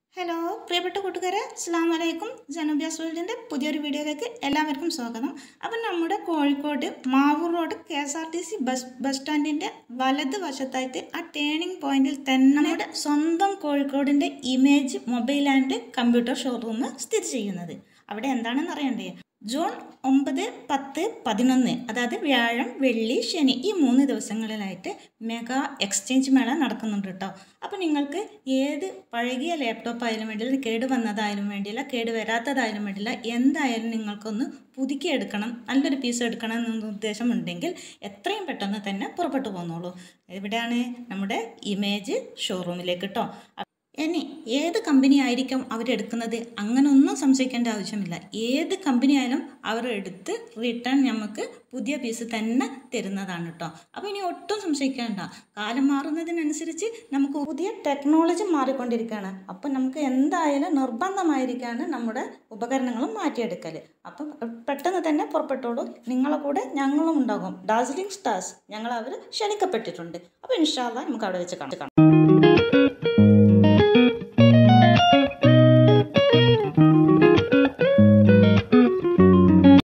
hello പ്രിയപ്പെട്ട കൂട്ടുകാരെ അസ്സാം വലൈക്കും ജനബ്യാസ് വേൾഡിൻ്റെ പുതിയൊരു വീഡിയോയിലേക്ക് എല്ലാവർക്കും സ്വാഗതം അപ്പം നമ്മുടെ Kozhikode Mavoor road K S R T C bus bus സ്റ്റാൻഡിൻ്റെ വലത് വശത്തായിട്ട് ആ ടേണിംഗ് പോയിന്റിൽ തന്നെ നമ്മുടെ സ്വന്തം കോഴിക്കോടിൻ്റെ image mobile and computer showroom സ്ഥിതി ചെയ്യുന്നത് അവിടെ എന്താണെന്ന് അറിയണ്ടേ ജൂൺ ഒമ്പത് പത്ത് പതിനൊന്ന് അതായത് വ്യാഴം വെള്ളി ശനി ഈ മൂന്ന് ദിവസങ്ങളിലായിട്ട് മെഗാ എക്സ്ചേഞ്ച് മേള നടക്കുന്നുണ്ട് കേട്ടോ അപ്പോൾ നിങ്ങൾക്ക് ഏത് പഴകിയ ലാപ്ടോപ്പ് ആയാലും വേണ്ടിയില്ല കേട് വന്നതായാലും വേണ്ടിയില്ല കേട് വരാത്തതായാലും വേണ്ടിയില്ല എന്തായാലും നിങ്ങൾക്കൊന്ന് പുതുക്കി എടുക്കണം നല്ലൊരു പീസ് എടുക്കണം എന്ന ഉദ്ദേശമുണ്ടെങ്കിൽ എത്രയും പെട്ടെന്ന് തന്നെ പുറപ്പെട്ടു പോന്നോളൂ എവിടെയാണ് നമ്മുടെ ഇമേജ് ഷോറൂമിലേക്ക് കേട്ടോ ഇനി ഏത് കമ്പനി ആയിരിക്കും അവരെടുക്കുന്നത് അങ്ങനെ ഒന്നും സംശയിക്കേണ്ട ആവശ്യമില്ല ഏത് കമ്പനി ആയാലും അവർ എടുത്ത് റിട്ടേൺ നമുക്ക് പുതിയ പീസ് തന്നെ തരുന്നതാണ് കേട്ടോ അപ്പോൾ ഇനി ഒട്ടും സംശയിക്കേണ്ട കാലം മാറുന്നതിനനുസരിച്ച് നമുക്ക് പുതിയ ടെക്നോളജി മാറിക്കൊണ്ടിരിക്കുകയാണ് അപ്പം നമുക്ക് എന്തായാലും നിർബന്ധമായിരിക്കാണ് നമ്മുടെ ഉപകരണങ്ങളും മാറ്റിയെടുക്കൽ അപ്പം പെട്ടെന്ന് തന്നെ പുറപ്പെട്ടോളൂ നിങ്ങളെ കൂടെ ഞങ്ങളും ഉണ്ടാകും ഡാർജിലിംഗ് സ്റ്റാർസ് ഞങ്ങൾ അവർ ക്ഷണിക്കപ്പെട്ടിട്ടുണ്ട് അപ്പോൾ ഇൻഷാല്ല നമുക്ക് അവിടെ വെച്ച് കാണാം